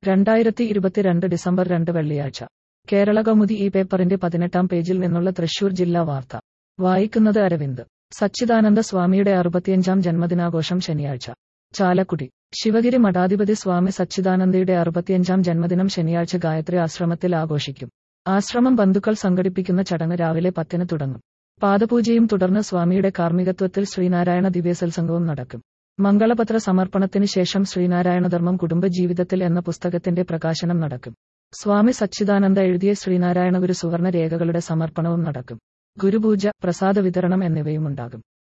രണ്ടായിരത്തി ഇരുപത്തിരണ്ട് ഡിസംബർ രണ്ട് വെള്ളിയാഴ്ച കേരള കൗമുദി ഈ പേപ്പറിന്റെ പതിനെട്ടാം പേജിൽ നിന്നുള്ള തൃശൂർ ജില്ലാ വാർത്ത വായിക്കുന്നത് അരവിന്ദ് സച്ചിദാനന്ദ സ്വാമിയുടെ അറുപത്തിയഞ്ചാം ജന്മദിനാഘോഷം ശനിയാഴ്ച ചാലക്കുടി ശിവഗിരി മഠാധിപതി സ്വാമി സച്ചിദാനന്ദയുടെ അറുപത്തിയഞ്ചാം ജന്മദിനം ശനിയാഴ്ച ഗായത്രി ആശ്രമത്തിൽ ആഘോഷിക്കും ആശ്രമം ബന്ധുക്കൾ സംഘടിപ്പിക്കുന്ന ചടങ്ങ് രാവിലെ പത്തിന് തുടങ്ങും പാദപൂജയും തുടർന്ന് സ്വാമിയുടെ കാർമ്മികത്വത്തിൽ ശ്രീനാരായണ ദിവ്യസത്സംഗവും നടക്കും മംഗളപത്ര സമർപ്പണത്തിന് ശേഷം ശ്രീനാരായണധർമ്മം കുടുംബജീവിതത്തിൽ എന്ന പുസ്തകത്തിന്റെ പ്രകാശനം നടക്കും സ്വാമി സച്ചിദാനന്ദ എഴുതിയ ശ്രീനാരായണ ഗുരു സുവർണ രേഖകളുടെ സമർപ്പണവും നടക്കും ഗുരുപൂജ പ്രസാദ വിതരണം എന്നിവയും ഉണ്ടാകും